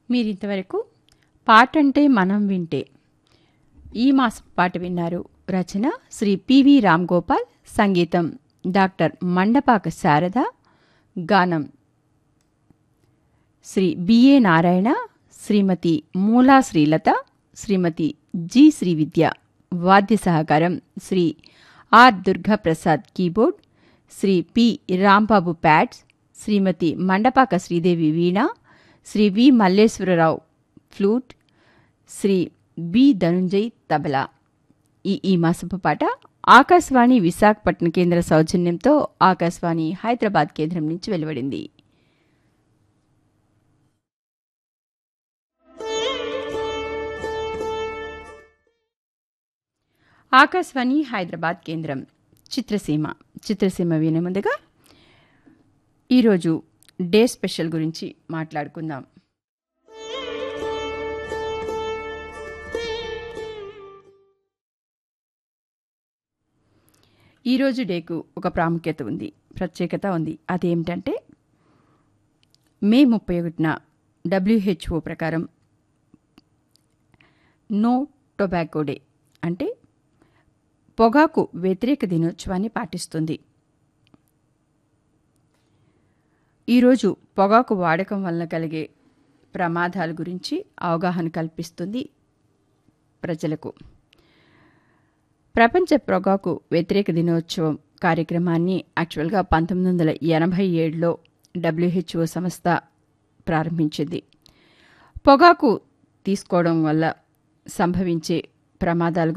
మీరింతవరకు పాటంటే మనం వింటే ఈ మాస పాట విన్నారు రచన శ్రీ పివి రామ్ గోపాల్ సంగీతం డాక్టర్ మండపాక శారద గానం శ్రీ బిఏ నారాయణ శ్రీమతి మూలా శ్రీలత శ్రీమతి జి శ్రీవిద్య వాద్య సహకారం Shri R Durgaprasad keyboard Shri P Rambabu pads Shrimati Mandapaka Sridevi veena Shri V Malleswararao flute Shri B Dhanunjay tabla ఈ ఈ మాసపు పాట ఆకాశవాణి విశాఖపట్నం కేంద్ర సౌజన్యంతో ఆకాశవాణి హైదరాబాద్ కేంద్రం నుంచి వెలువడింది ఆకాశవాణి హైదరాబాద్ కేంద్రం చిత్రసీమ చిత్రసీమ వినే ముందుగా ఈరోజు డే స్పెషల్ గురించి మాట్లాడుకుందాం ఈరోజు డేకు ఒక ప్రాముఖ్యత ఉంది ప్రత్యేకత ఉంది అదేమిటంటే మే ముప్పై ఒకటిన డబ్ల్యూహెచ్ఓ ప్రకారం నో టొబాకో డే అంటే పొగాకు వ్యతిరేక దినోత్సవాన్ని పాటిస్తుంది ఈరోజు పొగాకు వాడకం వలన కలిగే ప్రమాదాల గురించి అవగాహన కల్పిస్తుంది ప్రజలకు ప్రపంచ పొగాకు వ్యతిరేక దినోత్సవం కార్యక్రమాన్ని యాక్చువల్గా పంతొమ్మిది వందల ఎనభై ఏడులో డబ్ల్యూహెచ్ఓ సంస్థ ప్రారంభించింది పొగాకు తీసుకోవడం వల్ల సంభవించే ప్రమాదాల